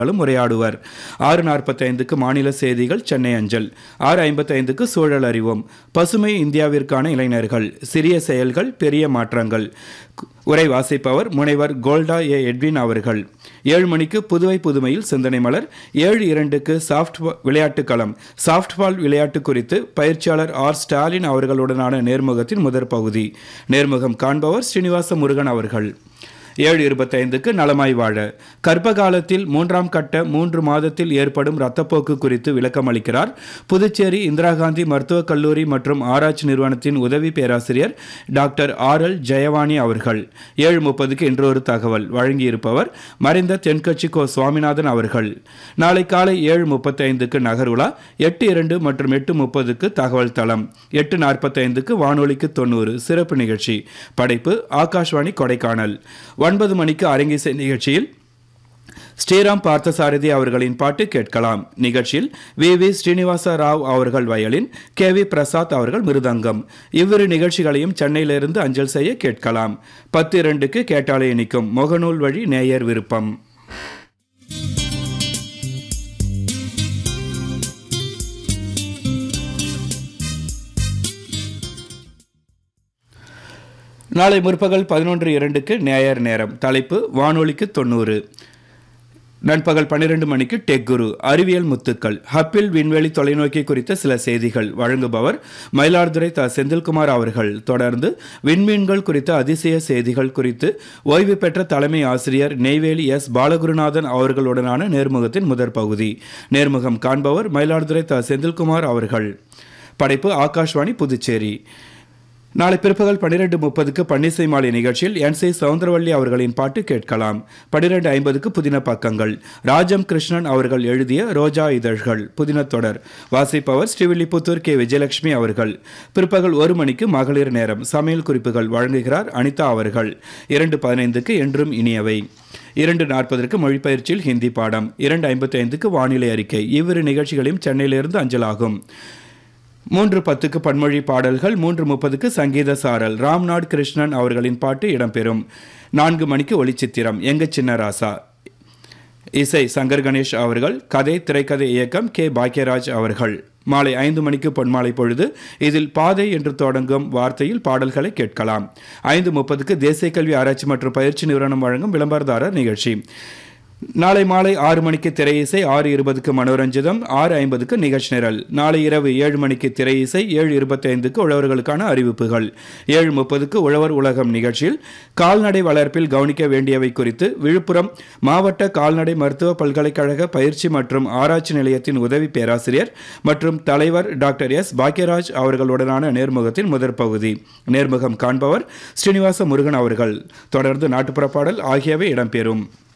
களும் உரையாடுவர் ஆறு நாற்பத்தைந்துக்கு மாநில செய்திகள் சென்னை அஞ்சல் ஆறு ஐம்பத்தைந்துக்கு சூழல் அறிவோம் பசுமை இந்தியாவிற்கான இளைஞர்கள் சிறிய செயல்கள் பெரிய மாற்றங்கள் கு- உரை வாசிப்பவர் முனைவர் கோல்டா ஏ எட்வின் அவர்கள் ஏழு மணிக்கு புதுவை புதுமையில் சிந்தனை மலர் ஏழு இரண்டுக்கு சாஃப்ட் விளையாட்டு களம் சாஃப்ட்பால் விளையாட்டு குறித்து பயிற்சியாளர் ஆர் ஸ்டாலின் அவர்களுடனான நேர்முகத்தின் முதற் பகுதி நேர்முகம் காண்பவர் ஸ்ரீனிவாச முருகன் அவர்கள் ஏழு இருபத்தைந்துக்கு நலமாய் வாழ கர்ப்ப காலத்தில் மூன்றாம் கட்ட மூன்று மாதத்தில் ஏற்படும் இரத்தப்போக்கு குறித்து விளக்கம் அளிக்கிறார் புதுச்சேரி இந்திரா காந்தி மருத்துவக் கல்லூரி மற்றும் ஆராய்ச்சி நிறுவனத்தின் உதவி பேராசிரியர் டாக்டர் ஆர் எல் ஜெயவாணி அவர்கள் ஏழு முப்பதுக்கு இன்றொரு தகவல் வழங்கியிருப்பவர் மறைந்த தென்கட்சி கோ சுவாமிநாதன் அவர்கள் நாளை காலை ஏழு முப்பத்தைந்துக்கு நகர்வுலா எட்டு இரண்டு மற்றும் எட்டு முப்பதுக்கு தகவல் தளம் எட்டு நாற்பத்தைந்துக்கு வானொலிக்கு தொண்ணூறு சிறப்பு நிகழ்ச்சி படைப்பு ஆகாஷ்வாணி கொடைக்கானல் ஒன்பது மணிக்கு அரங்கிசை நிகழ்ச்சியில் ஸ்ரீராம் பார்த்தசாரதி அவர்களின் பாட்டு கேட்கலாம் நிகழ்ச்சியில் வி வி ஸ்ரீனிவாச ராவ் அவர்கள் வயலின் கே வி பிரசாத் அவர்கள் மிருதங்கம் இவ்விரு நிகழ்ச்சிகளையும் சென்னையிலிருந்து அஞ்சல் செய்ய கேட்கலாம் பத்து இரண்டுக்கு கேட்டாலே இனிக்கும் முகநூல் வழி நேயர் விருப்பம் நாளை முற்பகல் பதினொன்று இரண்டுக்கு நேயர் நேரம் தலைப்பு வானொலிக்கு தொண்ணூறு நண்பகல் பன்னிரண்டு மணிக்கு டெக் குரு அறிவியல் முத்துக்கள் ஹப்பில் விண்வெளி தொலைநோக்கி குறித்த சில செய்திகள் வழங்குபவர் மயிலாடுதுறை த செந்தில்குமார் அவர்கள் தொடர்ந்து விண்மீன்கள் குறித்த அதிசய செய்திகள் குறித்து ஓய்வு பெற்ற தலைமை ஆசிரியர் நெய்வேலி எஸ் பாலகுருநாதன் அவர்களுடனான நேர்முகத்தின் முதற் பகுதி நேர்முகம் காண்பவர் மயிலாடுதுறை த செந்தில்குமார் அவர்கள் படைப்பு ஆகாஷ்வாணி புதுச்சேரி நாளை பிற்பகல் பன்னிரெண்டு முப்பதுக்கு பன்னிசை மாலை நிகழ்ச்சியில் என் சி சவுந்தரவல்லி அவர்களின் பாட்டு கேட்கலாம் பன்னிரெண்டு ஐம்பதுக்கு புதின பக்கங்கள் ராஜம் கிருஷ்ணன் அவர்கள் எழுதிய ரோஜா இதழ்கள் புதின தொடர் வாசிப்பவர் ஸ்ரீவில்லிபுத்தூர் கே விஜயலட்சுமி அவர்கள் பிற்பகல் ஒரு மணிக்கு மகளிர் நேரம் சமையல் குறிப்புகள் வழங்குகிறார் அனிதா அவர்கள் இரண்டு பதினைந்துக்கு என்றும் இனியவை இரண்டு நாற்பதற்கு மொழிப்பயிற்சியில் ஹிந்தி பாடம் இரண்டு ஐம்பத்தி ஐந்துக்கு வானிலை அறிக்கை இவ்விரு நிகழ்ச்சிகளையும் சென்னையிலிருந்து அஞ்சலாகும் மூன்று பத்துக்கு பன்மொழி பாடல்கள் மூன்று முப்பதுக்கு சங்கீத சாரல் ராம்நாத் கிருஷ்ணன் அவர்களின் பாட்டு இடம்பெறும் நான்கு மணிக்கு ஒளிச்சித்திரம் எங்க சின்ன ராசா இசை சங்கர் கணேஷ் அவர்கள் கதை திரைக்கதை இயக்கம் கே பாக்யராஜ் அவர்கள் மாலை ஐந்து மணிக்கு பொன்மாலை பொழுது இதில் பாதை என்று தொடங்கும் வார்த்தையில் பாடல்களை கேட்கலாம் ஐந்து முப்பதுக்கு தேசிய கல்வி ஆராய்ச்சி மற்றும் பயிற்சி நிறுவனம் வழங்கும் விளம்பரதாரர் நிகழ்ச்சி நாளை மாலை ஆறு மணிக்கு திரை இசை ஆறு இருபதுக்கு மனோரஞ்சிதம் ஆறு ஐம்பதுக்கு நிகழ்ச்சி நிரல் நாளை இரவு ஏழு மணிக்கு திரை இசை ஏழு இருபத்தைந்துக்கு உழவர்களுக்கான அறிவிப்புகள் ஏழு முப்பதுக்கு உழவர் உலகம் நிகழ்ச்சியில் கால்நடை வளர்ப்பில் கவனிக்க வேண்டியவை குறித்து விழுப்புரம் மாவட்ட கால்நடை மருத்துவ பல்கலைக்கழக பயிற்சி மற்றும் ஆராய்ச்சி நிலையத்தின் உதவி பேராசிரியர் மற்றும் தலைவர் டாக்டர் எஸ் பாக்யராஜ் அவர்களுடனான நேர்முகத்தின் முதற் பகுதி நேர்முகம் காண்பவர் ஸ்ரீனிவாச முருகன் அவர்கள் தொடர்ந்து நாட்டுப்புற பாடல் ஆகியவை இடம்பெறும்